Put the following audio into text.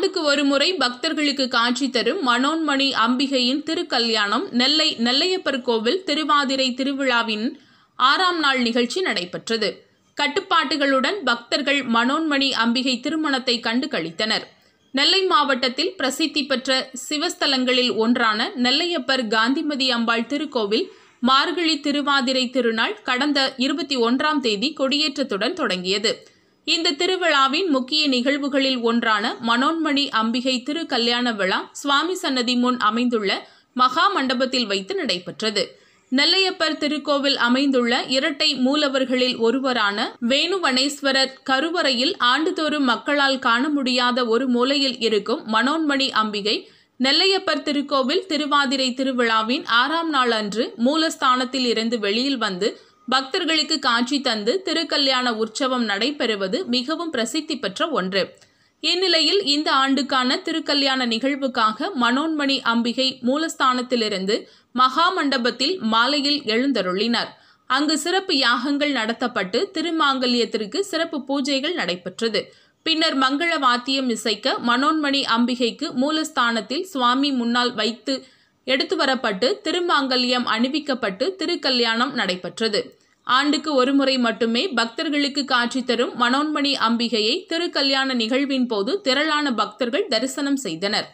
ஆண்டுக்கு ஒருமுறை பக்தர்களுக்கு காட்சி தரும் மனோன்மணி அம்பிகையின் திருக்கல்யாணம் நெல்லை நெல்லையப்பர் கோவில் திருவாதிரை திருவிழாவின் ஆறாம் நாள் நிகழ்ச்சி நடைபெற்றது கட்டுப்பாட்டுகளுடன் பக்தர்கள் மனோன்மணி அம்பிகை திருமணத்தை கண்டு கழித்தனர் நெல்லை மாவட்டத்தில் பிரசித்தி பெற்ற சிவஸ்தலங்களில் ஒன்றான நெல்லையப்பர் காந்திமதி அம்பாள் திருக்கோவில் மார்கழி திருவாதிரை திருநாள் கடந்த இருபத்தி ஒன்றாம் தேதி கொடியேற்றத்துடன் தொடங்கியது இந்த திருவிழாவின் முக்கிய நிகழ்வுகளில் ஒன்றான மனோன்மணி அம்பிகை திரு கல்யாண விழா சுவாமி சன்னதி முன் அமைந்துள்ள மகா மண்டபத்தில் வைத்து நடைபெற்றது நெல்லையப்பர் திருக்கோவில் அமைந்துள்ள இரட்டை மூலவர்களில் ஒருவரான வேணுவனேஸ்வரர் கருவறையில் ஆண்டுதோறும் மக்களால் காண முடியாத ஒரு மூலையில் இருக்கும் மனோன்மணி அம்பிகை நெல்லையப்பர் திருக்கோவில் திருவாதிரை திருவிழாவின் ஆறாம் நாள் அன்று மூலஸ்தானத்தில் இருந்து வெளியில் வந்து பக்தர்களுக்கு காட்சி தந்து திருக்கல்யாண உற்சவம் நடைபெறுவது மிகவும் பிரசித்தி பெற்ற ஒன்று இந்நிலையில் இந்த ஆண்டுக்கான திருக்கல்யாண நிகழ்வுக்காக மனோன்மணி அம்பிகை மூலஸ்தானத்திலிருந்து மகா மண்டபத்தில் மாலையில் எழுந்தருளினார் அங்கு சிறப்பு யாகங்கள் நடத்தப்பட்டு திருமாங்கல்யத்திற்கு சிறப்பு பூஜைகள் நடைபெற்றது பின்னர் மங்கள வாத்தியம் இசைக்க மனோன்மணி அம்பிகைக்கு மூலஸ்தானத்தில் சுவாமி முன்னால் வைத்து எடுத்து வரப்பட்டு திருமாங்கல்யம் அணிவிக்கப்பட்டு திருக்கல்யாணம் நடைபெற்றது ஆண்டுக்கு ஒருமுறை மட்டுமே பக்தர்களுக்கு காட்சி தரும் மனோன்மணி அம்பிகையை திருக்கல்யாண நிகழ்வின் போது திரளான பக்தர்கள் தரிசனம் செய்தனர்